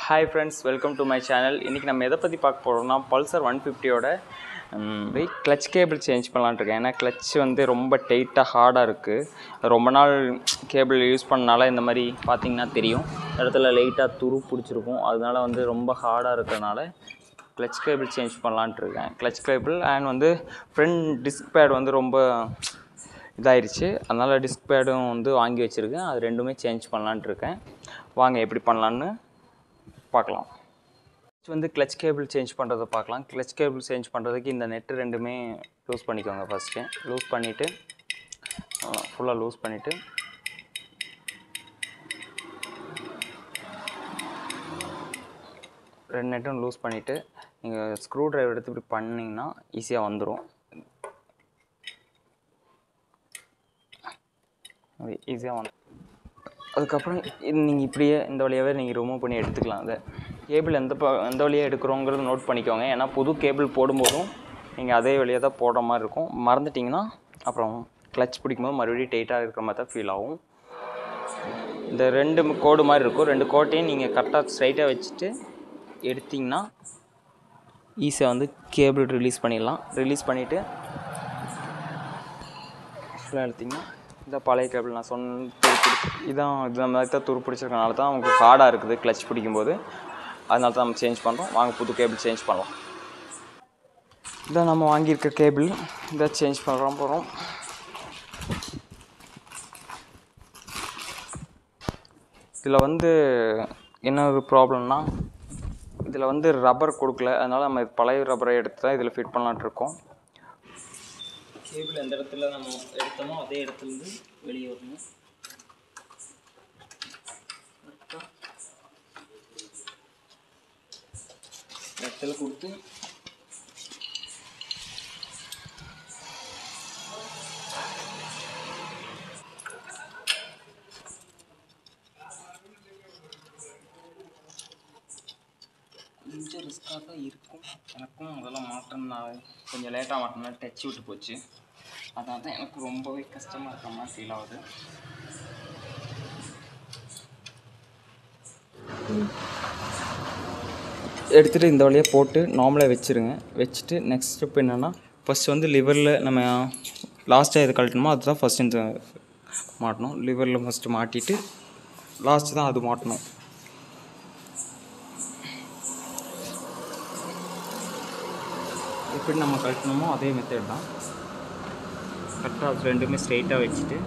hi friends welcome to my channel இன்றைக்கி நம்ம எதை பற்றி பார்க்க போகிறோம்னா பல்சர் ஒன் ஃபிஃப்டியோட கிளச் கேபிள் சேஞ்ச் பண்ணலான்னு இருக்கேன் ஏன்னா கிளச் வந்து ரொம்ப டைட்டாக ஹார்டாக இருக்குது ரொம்ப நாள் கேபிள் யூஸ் பண்ணனால இந்த மாதிரி பார்த்தீங்கன்னா தெரியும் இடத்துல லைட்டாக துரு பிடிச்சிருக்கும் அதனால வந்து ரொம்ப ஹார்டாக இருக்கிறனால கிளச் கேபிள் சேஞ்ச் பண்ணலான்ட்டு இருக்கேன் கிளச் கேபிள் அண்ட் வந்து ஃப்ரண்ட் டிஸ்க் பேட் வந்து ரொம்ப இதாயிருச்சு அதனால் டிஸ்க் பேடும் வந்து வாங்கி வச்சுருக்கேன் அது ரெண்டுமே சேஞ்ச் பண்ணலான்ட்டு இருக்கேன் வாங்க எப்படி பண்ணலான்னு பார்க்கலாம் Next வந்து கிளச் கேபிள் சேஞ்ச் பண்ணுறதை பார்க்கலாம் கிளச் கேபிள் சேஞ்ச் பண்ணுறதுக்கு இந்த நெட்டு ரெண்டுமே லூஸ் பண்ணிக்கோங்க ஃபஸ்ட்டு லூஸ் பண்ணிவிட்டு ஃபுல்லாக லூஸ் பண்ணிவிட்டு ரெண்டு நெட்டும் லூஸ் பண்ணிவிட்டு நீங்கள் ஸ்க்ரூ ட்ரைவர் எடுத்து இப்படி பண்ணிங்கன்னா ஈஸியாக வந்துடும் ஈஸியாக வந்து அதுக்கப்புறம் இது நீங்கள் இப்படியே இந்த வழியாகவே நீங்கள் ரிமூவ் பண்ணி எடுத்துக்கலாம் அதை கேபிள் எந்த ப எந்த வழியாக எடுக்கிறோங்கிறது நோட் பண்ணிக்கோங்க ஏன்னா புது கேபிள் போடும்போதும் நீங்கள் அதே வழியாக தான் போடுற மாதிரி இருக்கும் மறந்துட்டிங்கன்னா அப்புறம் கிளச் பிடிக்கும்போது மறுபடியும் டைட்டாக இருக்கிற மாதிரி தான் ஃபீல் ஆகும் இந்த ரெண்டு கோடு மாதிரி இருக்கும் ரெண்டு கோட்டையும் நீங்கள் கரெக்டாக ஸ்ட்ரைட்டாக வச்சுட்டு எடுத்திங்கன்னா ஈஸியாக வந்து கேபிள் ரிலீஸ் பண்ணிடலாம் ரிலீஸ் பண்ணிவிட்டு ஃபுல்லாக எடுத்திங்கன்னா இந்த பழைய கேபிள் நான் சொன்ன துரு பிடிச்சி இதான் இது மாதிரி தான் துரு பிடிச்சிருக்கனால தான் உங்களுக்கு காடாக இருக்குது கிளச் பிடிக்கும்போது அதனால தான் நம்ம சேஞ்ச் பண்ணுறோம் வாங்க புது கேபிள் சேஞ்ச் பண்ணலாம் இதான் நம்ம வாங்கியிருக்க கேபிள் இதை சேஞ்ச் பண்ணுறோம் போகிறோம் இதில் வந்து என்ன ஒரு ப்ராப்ளம்னா இதில் வந்து ரப்பர் கொடுக்கல அதனால் நம்ம பழைய ரப்பரை எடுத்து தான் இதில் ஃபிட் பண்ணலான்ட்டு இருக்கோம் கேபிள் எந்த இடத்துல நம்ம எடுத்தோமோ அதே இடத்துலேருந்து வெளியே வரணும் இடத்துல கொடுத்து கொஞ்சம் ரிஸ்க்காக தான் இருக்கும் எனக்கும் முதல்ல மாட்டினா கொஞ்சம் லேட்டாக மாட்டினா டச் விட்டு போச்சு அதான் தான் எனக்கு ரொம்பவே கஷ்டமாக இருக்கிற மாதிரி ஃபீல் ஆகுது எடுத்துகிட்டு இந்த வழியாக போட்டு நார்மலாக வச்சுருங்க வச்சுட்டு நெக்ஸ்ட் ஸ்டெப் என்னென்னா ஃபஸ்ட் வந்து லிவரில் நம்ம லாஸ்ட்டாக எது கழட்டணுமோ அதுதான் ஃபஸ்ட் இந்த மாட்டணும் லிவரில் ஃபஸ்ட்டு மாட்டிட்டு லாஸ்ட்டு தான் அது மாட்டணும் எப்படி நம்ம கழட்டணுமோ அதே மெத்தட் தான் கரெக்டாக அது ரெண்டுமே ஸ்ட்ரைட்டாக வச்சுட்டு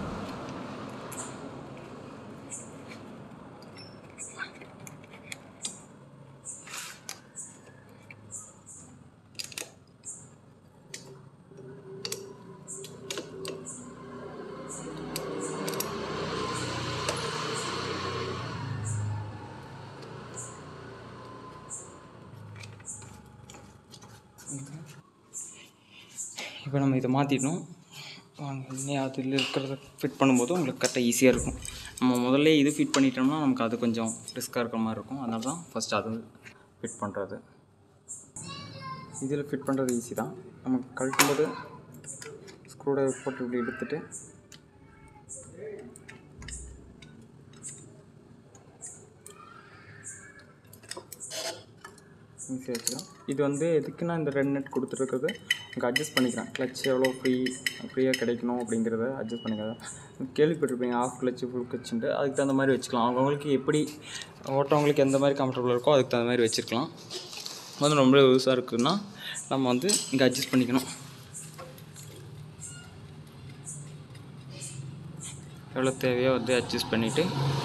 இப்போ நம்ம இதை மாற்றிட்டோம் வாங்க இனி அதில் இருக்கிறத ஃபிட் பண்ணும்போது உங்களுக்கு கரெக்டாக ஈஸியாக இருக்கும் நம்ம முதல்ல இது ஃபிட் பண்ணிட்டோம்னா நமக்கு அது கொஞ்சம் ரிஸ்க்காக இருக்கிற மாதிரி இருக்கும் அதனால தான் ஃபஸ்ட் அது ஃபிட் பண்ணுறது இதில் ஃபிட் பண்ணுறது ஈஸி தான் நம்ம கழட்டும்போது ஸ்க்ரூ ட்ரைவர் போட்டு இப்படி எடுத்துட்டு ஈஸியாக வச்சுக்கலாம் இது வந்து எதுக்குன்னா இந்த ரெண்டு நெட் கொடுத்துருக்கிறது உங்களுக்கு அட்ஜஸ்ட் பண்ணிக்கலாம் கிளச் எவ்வளோ ஃப்ரீ ஃப்ரீயாக கிடைக்கணும் அப்படிங்கிறத அட்ஜஸ்ட் பண்ணிக்கலாம் கேள்விப்பட்டிருப்பீங்க ஆஃப் கிளச்சு ஃபுல் கிளச்சுன்ட்டு அதுக்கு தகுந்த மாதிரி வச்சுக்கலாம் அவங்கவுங்களுக்கு எப்படி ஓட்டவங்களுக்கு எந்த மாதிரி கம்ஃபர்டபுளாக இருக்கோ அதுக்கு தகுந்த மாதிரி வச்சுருக்கலாம் வந்து ரொம்ப யூஸாக இருக்குதுன்னா நம்ம வந்து இங்கே அட்ஜஸ்ட் பண்ணிக்கணும் எவ்வளோ தேவையோ வந்து அட்ஜஸ்ட் பண்ணிவிட்டு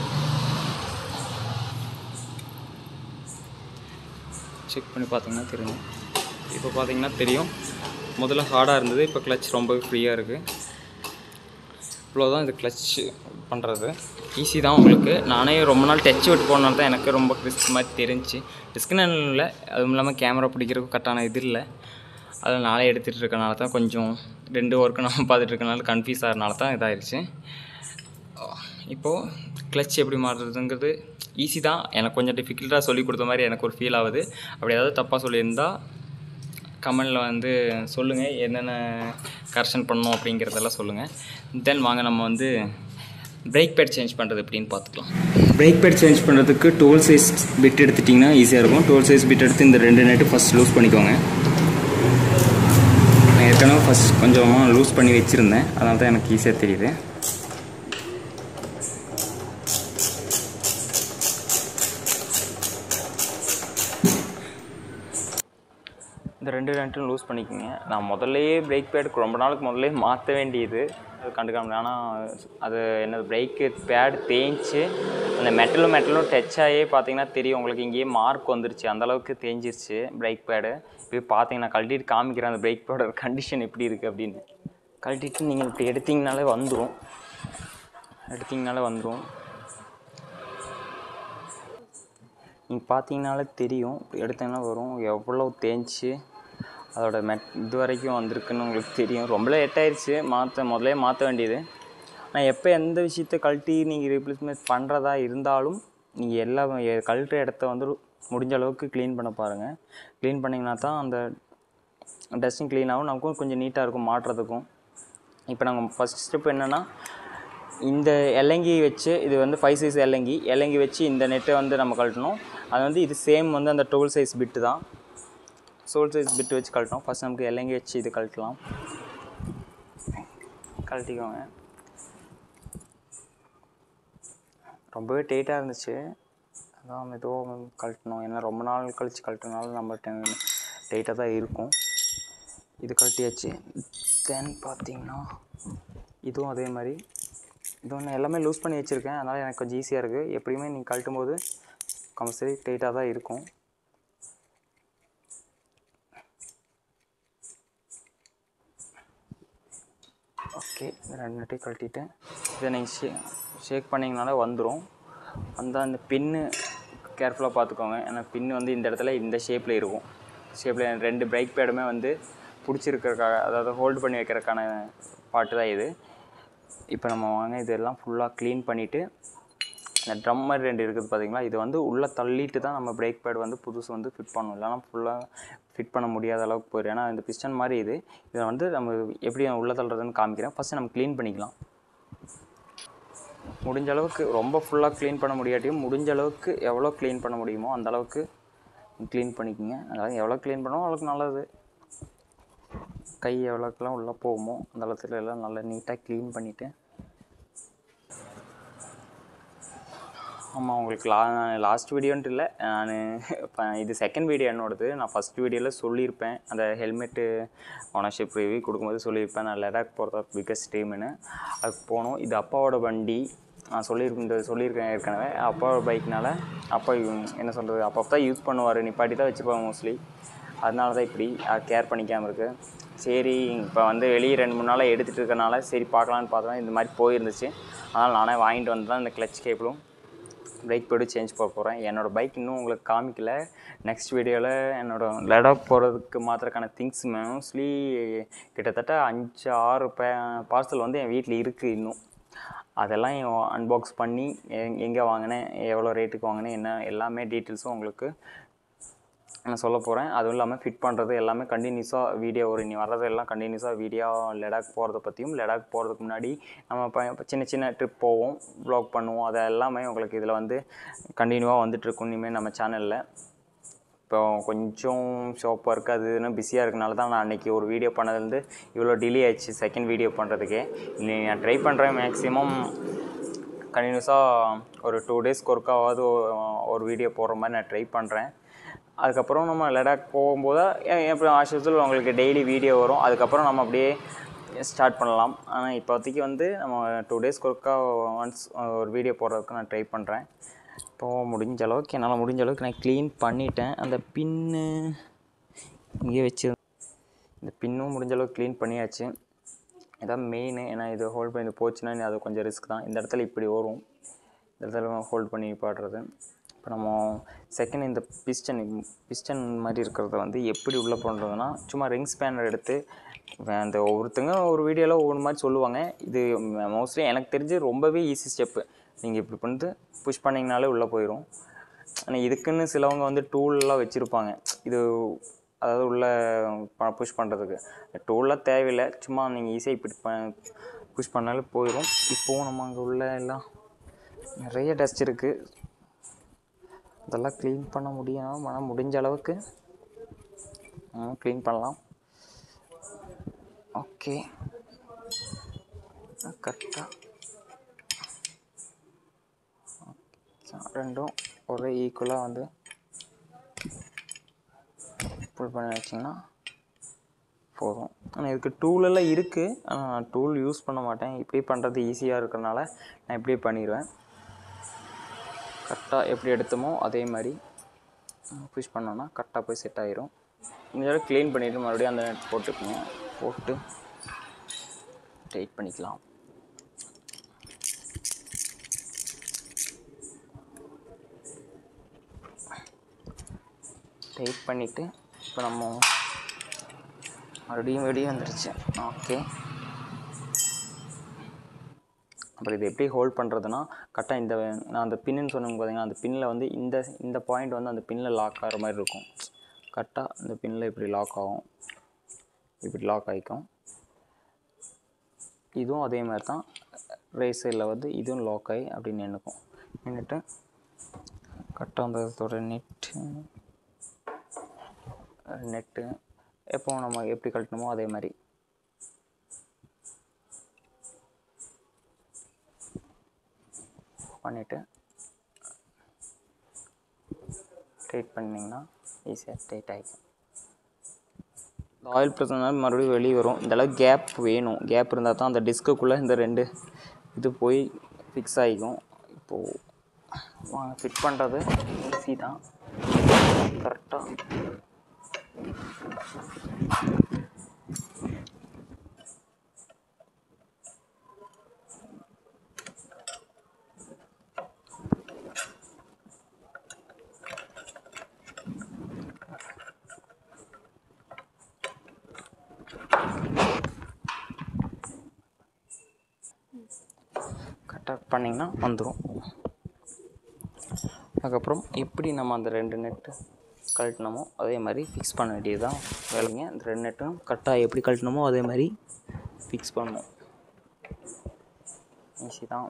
செக் பண்ணி பார்த்தீங்கன்னா தெரியும் இப்போ பார்த்தீங்கன்னா தெரியும் முதல்ல ஹார்டாக இருந்தது இப்போ கிளச் ரொம்பவே ஃப்ரீயாக இருக்குது இவ்வளோதான் இது கிளச் பண்ணுறது ஈஸி தான் உங்களுக்கு நானே ரொம்ப நாள் டச் விட்டு போனால தான் எனக்கு ரொம்ப ரிஸ்க் மாதிரி தெரிஞ்சு ரிஸ்க்குன்னு இல்லை அதுவும் இல்லாமல் கேமரா பிடிக்கிறதுக்கு கரெக்டான இது இல்லை அதில் நானே எடுத்துகிட்டு இருக்கனால தான் கொஞ்சம் ரெண்டு ஒர்க்கு நான் பார்த்துட்டு இருக்கனால கன்ஃபியூஸ் ஆகிறனால தான் இதாகிடுச்சு இப்போது கிளச் எப்படி மாறுறதுங்கிறது ஈஸி தான் எனக்கு கொஞ்சம் டிஃபிகல்ட்டாக சொல்லி கொடுத்த மாதிரி எனக்கு ஒரு ஃபீல் ஆகுது அப்படி ஏதாவது தப்பாக சொல்லியிருந்தா கமெண்டில் வந்து சொல்லுங்கள் என்னென்ன கரெக்ஷன் பண்ணணும் அப்படிங்கிறதெல்லாம் சொல்லுங்கள் தென் வாங்க நம்ம வந்து பிரேக் பேட் சேஞ்ச் பண்ணுறது எப்படின்னு பார்த்துக்கலாம் பிரேக் பேட் சேஞ்ச் பண்ணுறதுக்கு டுவெல் சைஸ் பிட் எடுத்துட்டிங்கன்னா ஈஸியாக இருக்கும் டுவெல் சைஸ் பிட் எடுத்து இந்த ரெண்டு நெட்டு ஃபஸ்ட் லூஸ் பண்ணிக்கோங்க நான் ஏற்கனவே ஃபஸ்ட் கொஞ்சமாக லூஸ் பண்ணி வச்சுருந்தேன் அதனால தான் எனக்கு ஈஸியாக தெரியுது இந்த ரெண்டு ரெண்டும் லூஸ் பண்ணிக்கோங்க நான் முதல்லயே பிரேக் பேடுக்கு ரொம்ப நாளுக்கு முதல்லே மாற்ற வேண்டியது அது கண்டுக்காம ஆனால் அது என்னது பிரேக்கு பேட் தேய்ச்சி அந்த மெட்டலும் மெட்டலும் டச் ஆகி பார்த்தீங்கன்னா தெரியும் உங்களுக்கு இங்கேயே மார்க் வந்துருச்சு அந்த அளவுக்கு தேஞ்சிருச்சு பிரேக் பேடு இப்போ பார்த்தீங்கன்னா கழட்டிட்டு காமிக்கிறேன் அந்த பிரேக் பேடோட கண்டிஷன் எப்படி இருக்குது அப்படின்னு கழட்டிட்டு நீங்கள் இப்படி எடுத்தீங்கனாலே வந்துடும் எடுத்தீங்கனாலே வந்துடும் நீங்கள் பார்த்தீங்கனாலே தெரியும் எடுத்தீங்கன்னா வரும் எவ்வளோ தேய்ச்சி அதோட மெட் இது வரைக்கும் வந்திருக்குன்னு உங்களுக்கு தெரியும் ரொம்ப லேட் ஆயிடுச்சு மாற்ற முதலே மாற்ற வேண்டியது நான் எப்போ எந்த விஷயத்தை கழட்டி நீங்கள் ரீப்ளேஸ்மெண்ட் பண்ணுறதா இருந்தாலும் நீங்கள் எல்லா எ- கழட்டுற இடத்த வந்து முடிஞ்ச அளவுக்கு க்ளீன் பண்ண பாருங்கள் க்ளீன் பண்ணிங்கன்னா தான் அந்த டஸ்டிங் க்ளீன் ஆகும் நமக்கும் கொஞ்சம் நீட்டாக இருக்கும் மாட்டுறதுக்கும் இப்போ நாங்கள் ஃபஸ்ட் ஸ்டெப் என்னென்னா இந்த எல்லங்கி வச்சு இது வந்து ஃபைவ் சைஸ் எல்லங்கி எல்லங்கி வச்சு இந்த நெட்டை வந்து நம்ம கழட்டணும் அது வந்து இது சேம் வந்து அந்த டுவெல் சைஸ் பிட்டு தான் சோல் சைஸ் பிட்டு வச்சு கழட்டணும் ஃபஸ்ட் நமக்கு எல்லங்கி வச்சு இது கழட்டலாம் கழட்டிக்கோங்க ரொம்பவே டைட்டாக இருந்துச்சு அதான் மெதுவாக கழட்டணும் ஏன்னா ரொம்ப நாள் கழித்து கழட்டினாலும் நம்ம டைட்டாக தான் இருக்கும் இது கழட்டியாச்சு தென் பார்த்தீங்கன்னா இதுவும் அதே மாதிரி இது ஒன்று எல்லாமே லூஸ் பண்ணி வச்சுருக்கேன் அதனால் எனக்கு கொஞ்சம் ஈஸியாக இருக்குது எப்படியுமே நீங்கள் கழட்டும் போது கம்பல்சரி டைட்டாக தான் இருக்கும் ஓகே ரெண்டு நட்டையும் கழட்டிட்டு இதை நீங்கள் ஷே ஷேக் பண்ணிங்கனாலே வந்துடும் வந்தால் அந்த பின்னு கேர்ஃபுல்லாக பார்த்துக்கோங்க ஏன்னா பின்னு வந்து இந்த இடத்துல இந்த ஷேப்பில் இருக்கும் ஷேப்பில் ரெண்டு பிரேக் பேடுமே வந்து பிடிச்சிருக்கிறக்காக அதாவது ஹோல்டு பண்ணி வைக்கிறதுக்கான பாட்டு தான் இது இப்போ நம்ம வாங்க இதெல்லாம் ஃபுல்லாக க்ளீன் பண்ணிவிட்டு இந்த ட்ரம் மாதிரி ரெண்டு இருக்குது பார்த்தீங்களா இது வந்து உள்ளே தள்ளிட்டு தான் நம்ம பிரேக் பேட் வந்து புதுசு வந்து ஃபிட் பண்ணணும் இல்லைனா ஃபுல்லாக ஃபிட் பண்ண முடியாத அளவுக்கு போயிடும் ஏன்னா இந்த பிஸ்டன் மாதிரி இது இதை வந்து நம்ம எப்படி உள்ளே தள்ளுறதுன்னு காமிக்கிறேன் ஃபஸ்ட்டு நம்ம க்ளீன் பண்ணிக்கலாம் முடிஞ்ச அளவுக்கு ரொம்ப ஃபுல்லாக க்ளீன் பண்ண முடியாட்டியும் முடிஞ்ச அளவுக்கு எவ்வளோ க்ளீன் பண்ண முடியுமோ அந்த அளவுக்கு க்ளீன் பண்ணிக்கோங்க அதாவது எவ்வளோ க்ளீன் பண்ணோம் அவ்வளோக்கு நல்லது கை எவ்வளோக்கெல்லாம் உள்ளே போகுமோ அந்த அளவுக்கு எல்லாம் நல்லா நீட்டாக க்ளீன் பண்ணிவிட்டு ஆமாம் உங்களுக்கு லா லாஸ்ட் வீடியோன்ட்டு இல்லை நான் இப்போ இது செகண்ட் வீடியோ என்னோடது நான் ஃபஸ்ட் வீடியோவில் சொல்லியிருப்பேன் அந்த ஹெல்மெட்டு ஓனர்ஷிப் ரிவ்யூ கொடுக்கும்போது சொல்லியிருப்பேன் நான் லடாக் போகிறதா பிக்கஸ்ட் டீம்னு அதுக்கு போனோம் இது அப்பாவோட வண்டி நான் சொல்லியிருக்கேன் இந்த சொல்லியிருக்கேன் ஏற்கனவே அப்பாவோட பைக்னால அப்பா இவங்க- என்ன சொல்கிறது அப்போ தான் யூஸ் பண்ணுவார் நிப்பாட்டி தான் வச்சுப்பாங்க மோஸ்ட்லி அதனால தான் இப்படி கேர் பண்ணிக்காமல் இருக்கு சரி இப்போ வந்து வெளியே ரெண்டு மூணு நாளாக எடுத்துகிட்டு இருக்கனால சரி பார்க்கலான்னு பார்த்தா இந்த மாதிரி போயிருந்துச்சு அதனால் நானே வாங்கிட்டு வந்து தான் இந்த கிளச் கேபிளும் பிரேக் பேடு சேஞ்ச் போட போகிறேன் என்னோடய பைக் இன்னும் உங்களுக்கு காமிக்கல நெக்ஸ்ட் வீடியோவில் என்னோட லடாக் போகிறதுக்கு மாத்திரக்கான திங்ஸ் மோஸ்ட்லி கிட்டத்தட்ட அஞ்சு ஆறு பே பார்சல் வந்து என் வீட்டில் இருக்குது இன்னும் அதெல்லாம் அன்பாக்ஸ் பண்ணி எங் எங்கே வாங்கினேன் எவ்வளோ ரேட்டுக்கு வாங்கினேன் என்ன எல்லாமே டீட்டெயில்ஸும் உங்களுக்கு நான் சொல்ல போகிறேன் அதுவும் இல்லாமல் ஃபிட் பண்ணுறது எல்லாமே கண்டினியூஸாக வீடியோ வரும் இனி வர்றது எல்லாம் கண்டினியூஸாக வீடியோ லடாக் போகிறத பற்றியும் லடாக் போகிறதுக்கு முன்னாடி நம்ம இப்போ இப்போ சின்ன சின்ன ட்ரிப் போவோம் ப்ளாக் பண்ணுவோம் அது எல்லாமே உங்களுக்கு இதில் வந்து கண்டினியூவாக வந்துட்டுருக்கும் இனிமேல் நம்ம சேனலில் இப்போ கொஞ்சம் ஷாப் ஒர்க் அது இதுன்னு பிஸியாக இருக்கனால தான் நான் அன்றைக்கி ஒரு வீடியோ பண்ணதுலேருந்து இவ்வளோ டிலே ஆயிடுச்சு செகண்ட் வீடியோ பண்ணுறதுக்கே இனி நான் ட்ரை பண்ணுறேன் மேக்ஸிமம் கண்டினியூஸாக ஒரு டூ டேஸ்க்கு ஒர்க்காவது ஒரு வீடியோ போடுற மாதிரி நான் ட்ரை பண்ணுறேன் அதுக்கப்புறம் நம்ம லடாக் போகும்போது எ- எப்படி ஆஷுவல் உங்களுக்கு டெய்லி வீடியோ வரும் அதுக்கப்புறம் நம்ம அப்படியே ஸ்டார்ட் பண்ணலாம் ஆனால் இப்போதைக்கு வந்து நம்ம டூ டேஸ்க்கு ஒர்க்கா ஒன்ஸ் ஒரு வீடியோ போடுறதுக்கு நான் ட்ரை பண்ணுறேன் இப்போது முடிஞ்ச அளவுக்கு என்னால் முடிஞ்ச அளவுக்கு நான் க்ளீன் பண்ணிட்டேன் அந்த பின்னு இங்கே வச்சு இந்த பின்னும் முடிஞ்ச அளவுக்கு க்ளீன் பண்ணியாச்சு இதான் மெயின் ஏன்னா இது ஹோல்ட் பண்ணி போச்சுன்னா இனி அது கொஞ்சம் ரிஸ்க் தான் இந்த இடத்துல இப்படி வரும் இந்த இடத்துல ஹோல்ட் பண்ணி பாடுறது இப்போ நம்ம செகண்ட் இந்த பிஸ்டன் பிஸ்டன் மாதிரி இருக்கிறத வந்து எப்படி உள்ளே பண்ணுறதுன்னா சும்மா ரிங் ஸ்பேனர் எடுத்து வே- அந்த ஒவ்வொருத்தங்க ஒரு வீடியோவில் ஒவ்வொரு மாதிரி சொல்லுவாங்க இது மோஸ்ட்லி எனக்கு தெரிஞ்சு ரொம்பவே ஈஸி ஸ்டெப்பு நீங்கள் இப்படி பண்ணிட்டு புஷ் பண்ணிங்கனாலே உள்ளே போயிடும் ஆனால் இதுக்குன்னு சிலவங்க வந்து டூல்லாம் வச்சுருப்பாங்க இது அதாவது உள்ள புஷ் பண்ணுறதுக்கு டூல்லாம் தேவையில்லை சும்மா நீங்கள் ஈஸியாக இப்படி ப புஷ் பண்ணாலே போயிடும் இப்போவும் நம்ம அங்கே உள்ள எல்லாம் நிறைய டஸ்ட் இருக்குது அதெல்லாம் க்ளீன் பண்ண முடியும் ஆனால் முடிஞ்ச அளவுக்கு க்ளீன் பண்ணலாம் ஓகே கரெக்டாக ரெண்டும் ஒரே ஈக்குவலாக வந்து புல் பண்ணி வச்சிங்கன்னா போதும் ஆனால் இதுக்கு டூல் எல்லாம் இருக்குது ஆனால் நான் டூல் யூஸ் பண்ண மாட்டேன் இப்படி பண்ணுறது ஈஸியாக இருக்கிறனால நான் இப்படியே பண்ணிடுவேன் கரெக்டாக எப்படி எடுத்தோமோ அதே மாதிரி புஷ் பண்ணோன்னா கரெக்டாக போய் செட் ஆயிரும் இந்த தடவை க்ளீன் பண்ணிவிட்டு மறுபடியும் அந்த நெட் போட்டுக்கோங்க போட்டு டைட் பண்ணிக்கலாம் டைட் பண்ணிவிட்டு இப்போ நம்ம மறுபடியும் வெளியே வந்துருச்சு ஓகே அப்புறம் இது எப்படி ஹோல்ட் பண்ணுறதுனா கரெக்டாக இந்த நான் அந்த பின்னு சொன்னேங்க பார்த்தீங்கன்னா அந்த பின்னில் வந்து இந்த இந்த பாயிண்ட் வந்து அந்த பின்னில் லாக் ஆகிற மாதிரி இருக்கும் கரெக்டாக இந்த பின்னில் இப்படி லாக் ஆகும் இப்படி லாக் ஆகிக்கும் இதுவும் அதே மாதிரி தான் ரைட் சைடில் வந்து இதுவும் லாக் ஆகி அப்படி நின்றுக்கும் நின்றுட்டு கரெக்டாக அந்த இதோட நெட்டு நெட்டு எப்போ நம்ம எப்படி கழட்டணுமோ அதே மாதிரி பண்ணிவிட்டு டைட் பண்ணிங்கன்னா ஈஸியாக டைட் ஆகிக்கும் இந்த ஆயில் பிரச்சனை மறுபடியும் வெளியே வரும் இந்த அளவுக்கு கேப் வேணும் கேப் இருந்தால் தான் அந்த டிஸ்க்குள்ளே இந்த ரெண்டு இது போய் ஃபிக்ஸ் ஆகிக்கும் இப்போது வாங்க ஃபிட் பண்ணுறது ஈஸி தான் கரெக்டாக கரெக்டாக பண்ணிங்கன்னா வந்துடும் அதுக்கப்புறம் எப்படி நம்ம அந்த ரெண்டு நெட்டு கழட்டினோமோ அதே மாதிரி ஃபிக்ஸ் பண்ண வேண்டியது தான் வேலைங்க அந்த ரெண்டு நெட்டும் கரெக்டாக எப்படி கழட்டினோமோ அதே மாதிரி ஃபிக்ஸ் பண்ணணும் ஈஸி தான்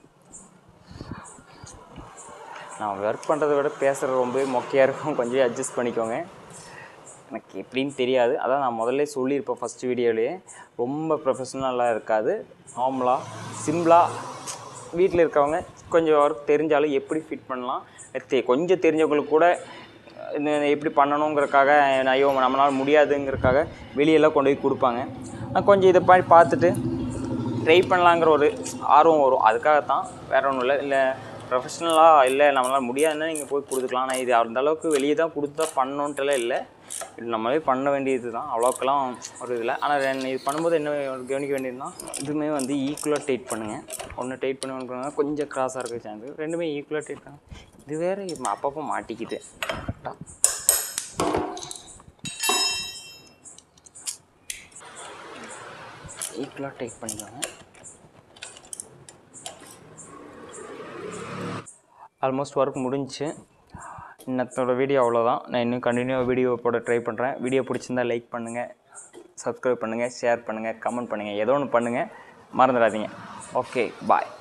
நான் ஒர்க் பண்ணுறத விட பேசுகிறது ரொம்பவே மொக்கையாக இருக்கும் கொஞ்சம் அட்ஜஸ்ட் பண்ணிக்கோங்க எனக்கு எப்படின்னு தெரியாது அதான் நான் முதல்ல சொல்லியிருப்பேன் ஃபஸ்ட் வீடியோலேயே ரொம்ப ப்ரொஃபஷ்னலாக இருக்காது நார்மலாக சிம்பிளாக வீட்டில் இருக்கவங்க கொஞ்சம் ஒர்க் தெரிஞ்சாலும் எப்படி ஃபிட் பண்ணலாம் தெ- கொஞ்சம் தெரிஞ்சவங்களுக்கு கூட இந்த எப்படி பண்ணணுங்கிறக்காக ஐயோ நம்மளால் முடியாதுங்கிறக்காக வெளியெல்லாம் கொண்டு போய் கொடுப்பாங்க நான் கொஞ்சம் இதை மாதிரி பார்த்துட்டு ட்ரை பண்ணலாங்கிற ஒரு ஆர்வம் வரும் அதுக்காகத்தான் வேற ஒன்றும் இல்லை இல்லை ப்ரொஃபஷ்னலாக இல்லை நம்மளால் முடியாதுன்னா நீங்கள் போய் கொடுத்துக்கலாம் ஆனால் இது அந்த அளவுக்கு வெளியே தான் கொடுத்து தான் பண்ணணுன்ட்டுலாம் இல்லை இது நம்மளே பண்ண வேண்டியது தான் அவ்வளோக்கெல்லாம் ஒரு இதில் ஆனால் ரெண்டு- இது பண்ணும்போது என்ன கவனிக்க வேண்டியதுன்னா இதுவுமே வந்து ஈக்குவலாக டைட் பண்ணுங்கள் ஒன்று டைட் பண்ணி ஒன்று பண்ணுங்க கொஞ்சம் கிராஸாக இருக்க சான்ஸ் ரெண்டுமே ஈக்குவலாக டைட் பண்ணுங்க இது வேறு அப்பப்போ மாட்டிக்குது கரெக்டாக ஈக்குவலாக டைட் பண்ணிக்கோங்க ஆல்மோஸ்ட் ஒர்க் முடிஞ்சுச்சு இன்னத்தோட வீடியோ அவ்வளோதான் நான் இன்னும் கண்டினியூவாக வீடியோ போட ட்ரை பண்ணுறேன் வீடியோ பிடிச்சிருந்தா லைக் பண்ணுங்கள் சப்ஸ்கிரைப் பண்ணுங்கள் ஷேர் பண்ணுங்கள் கமெண்ட் பண்ணுங்கள் ஏதோ ஒன்று பண்ணுங்கள் மறந்துடாதீங்க ஓகே பாய்